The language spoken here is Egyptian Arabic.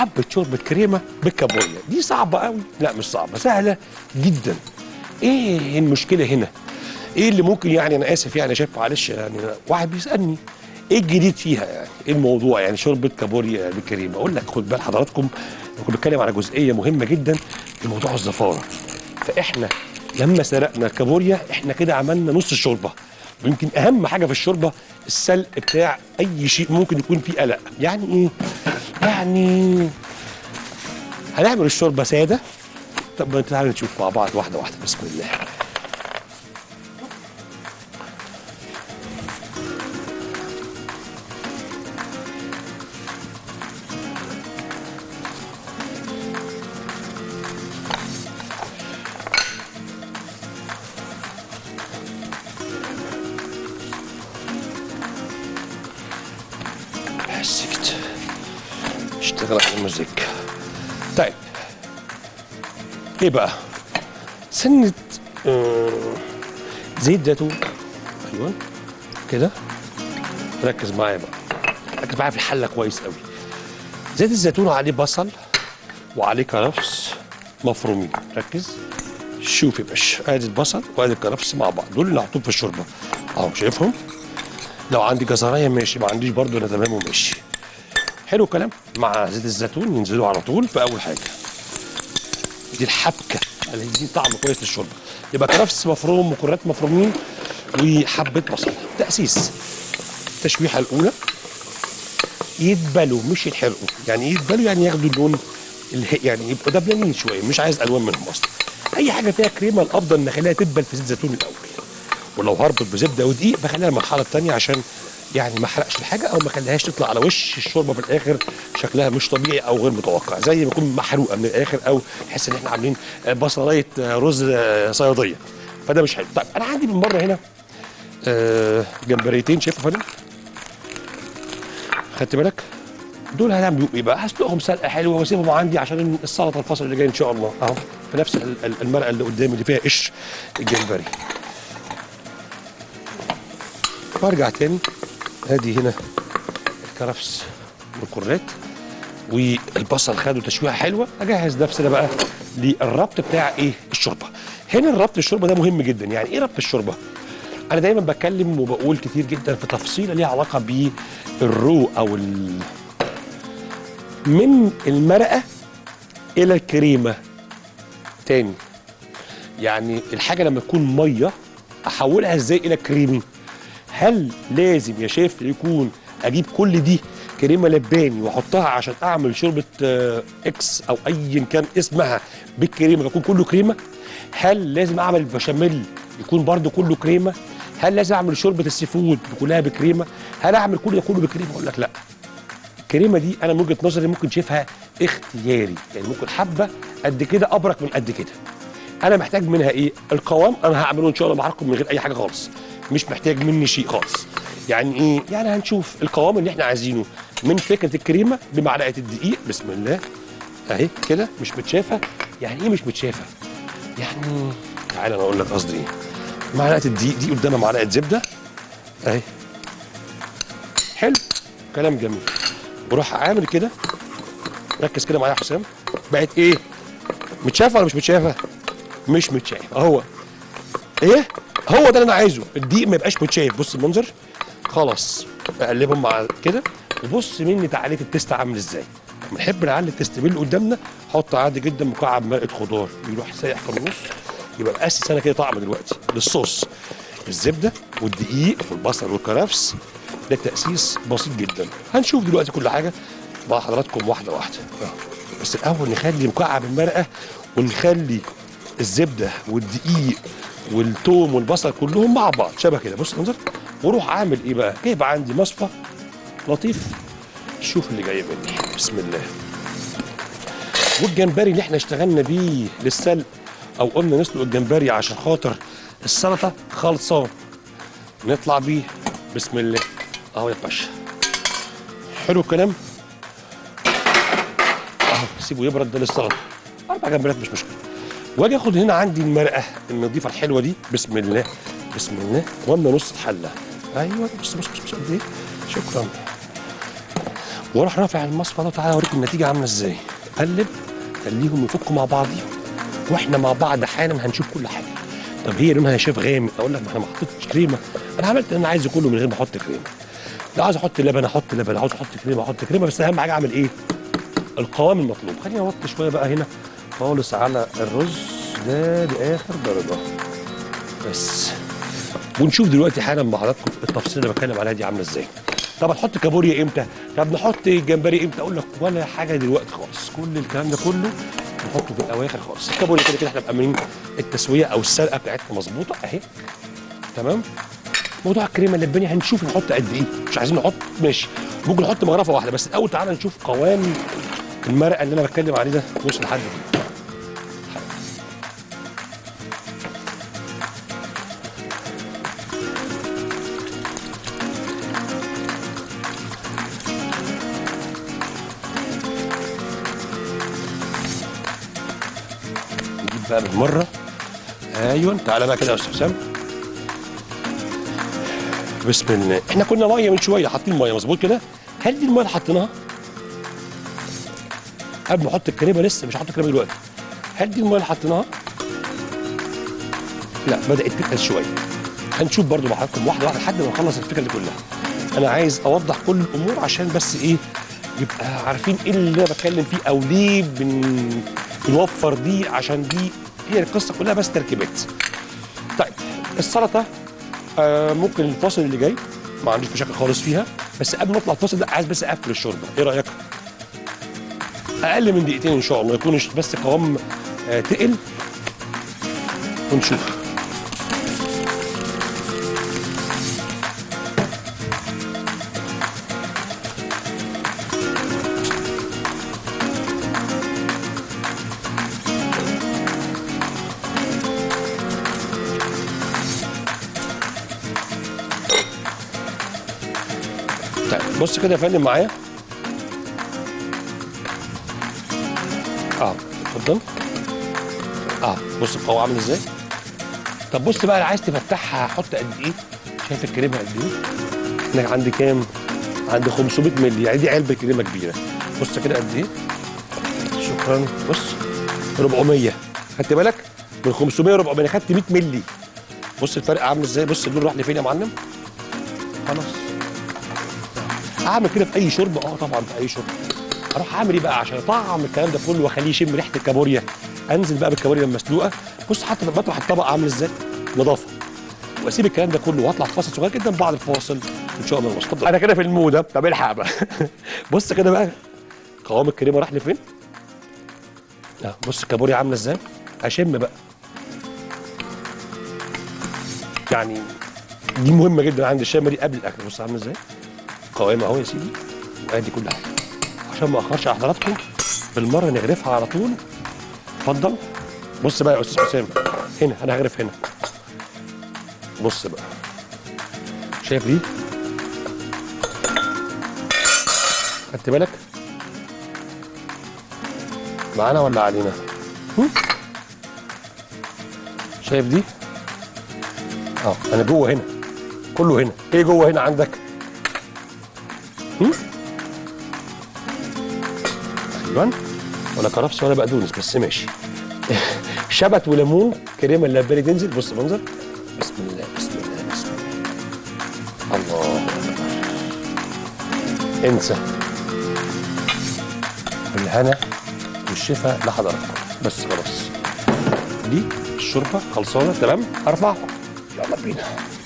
حبه شوربه كريمه بالكابوريا دي صعبه قوي لا مش صعبه سهله جدا ايه المشكله هنا ايه اللي ممكن يعني انا اسف يعني شايف معلش يعني واحد بيسالني ايه الجديد فيها يعني ايه الموضوع يعني شوربه كابوريا بالكريمه اقول لك خد بال حضراتكم كنت بتكلم على جزئيه مهمه جدا في موضوع الزفاره فاحنا لما سرقنا الكابوريا احنا كده عملنا نص الشوربه ويمكن اهم حاجه في الشوربه السلق بتاع اي شيء ممكن يكون فيه قلق يعني ايه يعني هنعمل الشوربه ساده طب تعالى نشوف مع بعض واحده واحده بسم الله مسكت اشتغل على المزيكا طيب ايه بقى سنة آه، زيت زيتون ايوه كده ركز معايا بقى ركز معايا في الحلة كويس قوي زيت الزيتون عليه بصل وعليه كرفس مفرومين ركز شوف يا باشا ادي البصل وادي الكرفس مع بعض دول اللي هحطهم في الشوربه اهو شايفهم لو عندي جزرايه ماشي ما عنديش برضو انا تمام وماشي حلو الكلام مع زيت الزيتون ينزلوا على طول في اول حاجه دي الحبكه اللي دي طعم كويس للشوربه يبقى كرفس مفروم وكرات مفرومين وحبه بصل تاسيس التشويحه الاولى يدبلوا مش يتحرقوا يعني يدبلوا يعني ياخدوا اللون اله- يعني يبقوا دبلانين شويه مش عايز الوان منهم اصلا اي حاجه فيها كريمه الافضل نخليها تدبل في زيت زيتون الاول ولو هربط بزبده ودقيق بخليها المرحله الثانيه عشان يعني ما احرقش الحاجه او ما اخليهاش تطلع على وش الشوربه في الاخر شكلها مش طبيعي او غير متوقع زي ما يكون محروقه من الاخر او تحس ان احنا عاملين آه، بصلايه آه، رز آه، صياديه فده مش حلو طيب انا عندي من بره هنا آه، جمبريتين شايفه يا فندم خدت بالك دول هنعمل ايه بقى هسلقهم سلقه حلوه واسيبهم عندي عشان السلطه الفصل اللي جاي ان شاء الله اهو في نفس ال- ال- المرقه اللي قدامي اللي فيها قشر الجمبري وارجع تاني ادي هنا الكرفس والكرات والبصل خدوا تشويحه حلوه اجهز نفسي انا بقى للربط بتاع ايه الشوربه هنا الربط الشوربه ده مهم جدا يعني ايه ربط الشوربه انا دايما بتكلم وبقول كتير جدا في تفصيله ليها علاقه بالرو او ال... من المرقه الى الكريمه تاني يعني الحاجه لما تكون ميه احولها ازاي الى كريمي هل لازم يا شيف يكون اجيب كل دي كريمه لباني واحطها عشان اعمل شوربه آه، اكس او ايا كان اسمها بالكريمه يكون كله كريمه هل لازم اعمل البشاميل يكون برضو كله كريمه هل لازم اعمل شوربه السي فود كلها بكريمه هل اعمل كل ده كله بكريمه اقول لك لا الكريمه دي انا من وجهه نظري ممكن شايفها اختياري يعني ممكن حبه قد كده ابرك من قد كده انا محتاج منها ايه القوام انا هعمله ان شاء الله معاكم من غير اي حاجه خالص مش محتاج مني شيء خالص يعني ايه يعني هنشوف القوام اللي احنا عايزينه من فكره الكريمه بمعلقه الدقيق بسم الله اهي كده مش متشافه يعني ايه مش متشافه يعني تعالى انا اقول لك قصدي ايه معلقه الدقيق دي قدامها معلقه زبده اهي حلو كلام جميل بروح عامل كده ركز كده معايا يا حسام بقت ايه متشافه ولا مش متشافه مش متشاف اهو ايه هو ده اللي انا عايزه الدقيق ما يبقاش متشاف بص المنظر خلاص اقلبهم مع كده وبص مني تعليق التست عامل ازاي لما نحب نعلي التست اللي قدامنا حط عادي جدا مكعب مرقه خضار يروح سايح في النص يبقى مقاسس انا كده طعم دلوقتي للصوص الزبده والدقيق والبصل والكرفس ده تاسيس بسيط جدا هنشوف دلوقتي كل حاجه مع حضراتكم واحده واحده آه. بس الاول نخلي مكعب المرقه ونخلي الزبده والدقيق والثوم والبصل كلهم مع بعض شبه كده بص المنظر واروح عامل ايه بقى جايب عندي مصفى لطيف شوف اللي جاي مني بسم الله والجمبري اللي احنا اشتغلنا بيه للسلق او قلنا نسلق الجمبري عشان خاطر السلطه خلصان نطلع بيه بسم الله اهو يا باشا حلو الكلام اهو سيبه يبرد ده للسلطه اربع جمبريات مش مشكله واجي اخد هنا عندي المرقه النظيفه الحلوه دي بسم الله بسم الله واملى نص الحله ايوه بص بص بص, بص قد ايه شكرا واروح رافع المصفى ده وتعالى اوريك النتيجه عامله ازاي قلب خليهم يفكوا مع بعضيهم واحنا مع بعض حالا هنشوف كل حاجه طب هي لونها يا شيف غامق اقول لك ما احنا ما حطيتش كريمه انا عملت اللي انا عايزه كله من غير ما احط كريمه لو عاوز احط لبن احط لبن عاوز احط كريمه احط كريمه بس اهم حاجه اعمل ايه القوام المطلوب خليني اوطي شويه بقى هنا خالص على الرز ده لاخر درجه بس ونشوف دلوقتي حالا مع حضراتكم التفصيل اللي بتكلم عليها دي عامله ازاي طب هنحط كابوريا امتى طب نحط جمبري امتى اقول لك ولا حاجه دلوقتي خالص كل الكلام ده كله نحطه في الاواخر خالص الكابوريا كده كده احنا مأمنين التسويه او السلقه بتاعتنا مظبوطه اهي تمام موضوع الكريمه اللباني هنشوف نحط قد ايه مش عايزين نحط ماشي ممكن نحط مغرفه واحده بس الاول تعالى نشوف قوام المرقه اللي انا بتكلم عليه ده وصل لحد فين نجيب بقى بالمره ايوه تعالى بقى كده يا استاذ حسام بسم الله احنا كنا ميه من شويه حاطين ميه مظبوط كده هل دي الميه اللي حطيناها قبل ما احط الكريمه لسه مش هحط الكريمه دلوقتي هل دي الميه اللي حطيناها لا بدات تتقل شويه هنشوف برضو مع حضراتكم واحده واحده لحد ما نخلص الفكره دي كلها انا عايز اوضح كل الامور عشان بس ايه يبقى عارفين ايه اللي انا بتكلم فيه او ليه بن... بنوفر دي عشان دي هي القصه كلها بس تركيبات طيب السلطه آه ممكن الفاصل اللي جاي ما عنديش مشاكل خالص فيها بس قبل ما اطلع الفاصل ده عايز بس اقفل الشوربه ايه رايك اقل من دقيقتين ان شاء الله يكون بس قوام آه تقل ونشوف طيب بص كده يا فندم معايا اه اتفضل اه بص القوام عامل ازاي طب بص بقى اللي عايز تفتحها هحط قد ايه شايف الكريمه قد ايه احنا عندي كام عندي 500 مللي يعني دي علبه كريمه كبيره بص كده قد ايه شكرا بص 400 خدت بالك من 500 ل 400 خدت 100 مللي بص الفرق عامل ازاي بص اللون راح لفين يا معلم خلاص اعمل كده في اي شرب اه طبعا في اي شرب اروح اعمل ايه بقى عشان اطعم الكلام ده كله واخليه يشم ريحه الكابوريا انزل بقى بالكابوريا المسلوقه بص حتى بطرح الطبق عامل ازاي نظافه واسيب الكلام ده كله واطلع في فاصل صغير جدا بعد الفاصل ان شاء الله نوصل اتفضل انا كده في المود طب الحق بقى بص كده بقى قوام الكريمه راح لفين اه بص الكابوريا عامله ازاي اشم بقى يعني دي مهمه جدا عند الشامه دي قبل الاكل بص عامله ازاي قوام اهو يا سيدي وادي كل حاجه عشان ما اخرش على حضراتكم بالمره نغرفها على طول اتفضل بص بقى يا استاذ حسام هنا انا هغرف هنا بص بقى شايف دي خدت بالك معانا ولا علينا هم؟ شايف دي اه انا جوه هنا كله هنا ايه جوه هنا عندك هم؟ ايوه ولا كرفس ولا بقدونس بس ماشي شبت وليمون كريمه اللباني تنزل بص منظر بسم الله بسم الله بسم الله الله اكبر انسى بالهنا والشفا لحضراتكم بس خلاص دي الشوربه خلصانه تمام ارفعها يلا بينا